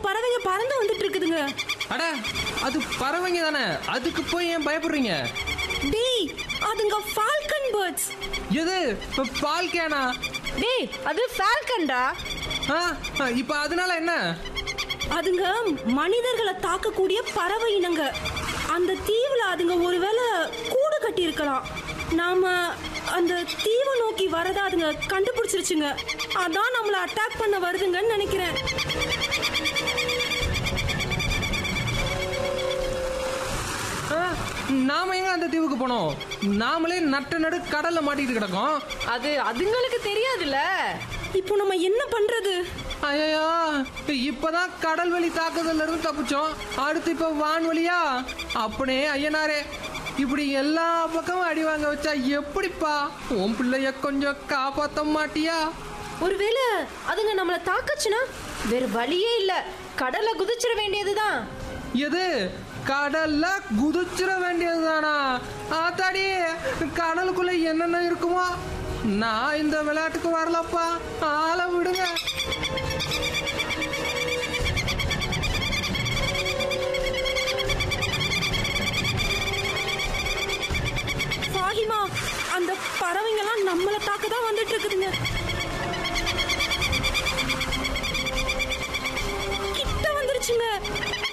பறவைங்க பறந்து வந்துட்டு இருக்குதுங்க அட அது பறவைங்க தானே அதுக்கு போய் ஏன் பயப்படுறீங்க டேய் அதுங்க ஃபால்கன் பேர்ட்ஸ் எது பால் கேனா டேய் அது ஃபால்கன்டா ஆ இப்போ அதனால என்ன அதுங்க மனிதர்களை தாக்கக்கூடிய பறவை இனங்க அந்த தீவுல அதுங்க ஒருவேளை கூடு கட்டி இருக்கலாம் நாம அந்த தீவை நோக்கி வரத அதுங்க கண்டுபிடிச்சிருச்சுங்க அதான் நம்மள அட்டாக் பண்ண வருதுங்கன்னு நினைக்கிறேன் ஆ, நாம எங்க அந்த தீவுக்கு போனோம் நாமளே நட்ட நடு கடல்ல மாட்டிட்டு கிடக்கோம் அது அதுங்களுக்கு தெரியாதுல்ல இப்போ நம்ம என்ன பண்றது ஐயோ இப்பதான் கடல் வழி தாக்குதல்ல இருந்து தப்பிச்சோம் அடுத்து இப்ப வான்வழியா அப்பனே ஐயனாரே இப்படி எல்லா பக்கமும் அடி வாங்க வச்சா எப்படிப்பா உன் பிள்ளைய கொஞ்சம் காப்பாத்த மாட்டியா ஒருவேளை அதுங்க நம்மள தாக்கச்சுனா வேற வழியே இல்ல கடல்ல குதிச்சிட வேண்டியதுதான் எது கடல்ல குதிச்சிட வேண்டியதுதானா ஆத்தாடி கடலுக்குள்ள என்னென்ன இருக்குமோ நான் இந்த விளையாட்டுக்கு வரலப்பா ஆளை விடுங்க ஃபாஹிமா அந்த பறவைங்கெல்லாம் நம்மள தாக்க தான் வந்துட்டு இருக்குதுங்க கிட்ட வந்துருச்சுங்க